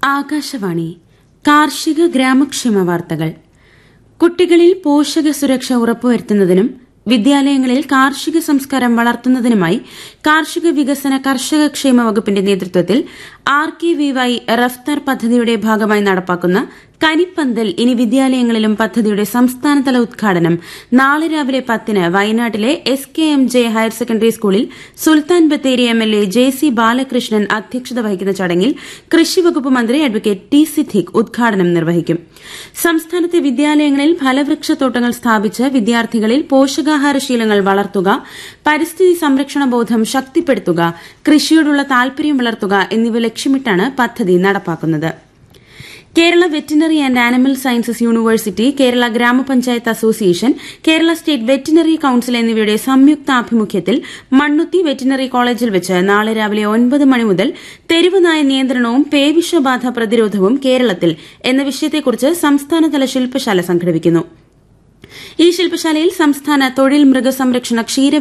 ആകാശവാണി കാർഷിക ഗ്രാമക്ഷേമ വാർത്തകൾ കുട്ടികളിൽ പോഷക സുരക്ഷ ഉറപ്പുവരുത്തുന്നതിനും വിദ്യാലയങ്ങളിൽ കാർഷിക സംസ്കാരം വളർത്തുന്നതിനുമായി കാർഷിക വികസന കർഷക ക്ഷേമ വകുപ്പിന്റെ നേതൃത്വത്തിൽ R K V Y Raftaar പദ്ധതിയുടെ ഭാഗമായി നടപ്പാക്കുന്ന കനിപ്പന്തൽ ഇനി വിദ്യാലയങ്ങളിലും പദ്ധതിയുടെ സംസ്ഥാനതല ഉദ്ഘാടനം നാളെ രാവിലെ പത്തിന് വയനാട്ടിലെ S K M J higher secondary സ്കൂളിൽ Sultan Bathery M L A J C Balakrishnan അധ്യക്ഷത വഹിക്കുന്ന ചടങ്ങിൽ കൃഷിവകുപ്പ് മന്ത്രി അഡ്വക്കേറ്റ് ടി സിദ്ദിഖ് ഉദ്ഘാടനം നിർവഹിക്കും സംസ്ഥാനത്തെ വിദ്യാലയങ്ങളിൽ ഫലവൃക്ഷത്തോട്ടങ്ങൾ സ്ഥാപിച്ച് വിദ്യാർത്ഥികളിൽ പോഷകാഹാരശീലങ്ങൾ വളർത്തുക പരിസ്ഥിതി സംരക്ഷണ ബോധം ശക്തിപ്പെടുത്തുക കൃഷിയോടുള്ള താൽപര്യം വളർത്തുക എന്നിവ ലക്ഷ്യമിട്ടാണ് പദ്ധതി നടപ്പാക്കുന്നത് Kerala veterinary and animal sciences university Kerala ഗ്രാമപഞ്ചായത്ത് association Kerala state veterinary council എന്നിവയുടെ സംയുക്താഭിമുഖ്യത്തിൽ മണ്ണുത്തി വെറ്റിനറി കോളേജിൽ വെച്ച് നാളെ രാവിലെ ഒൻപത് മണി മുതൽ തെരുവ് നായ നിയന്ത്രണവും പേവിഷബാധ പ്രതിരോധവും കേരളത്തിൽ എന്ന വിഷയത്തെക്കുറിച്ച് സംസ്ഥാനതല ശില്പശാല സംഘടിപ്പിക്കുന്നു ഈ ശില്പശാലയിൽ സംസ്ഥാന തൊഴിൽ മൃഗസംരക്ഷണ ക്ഷീര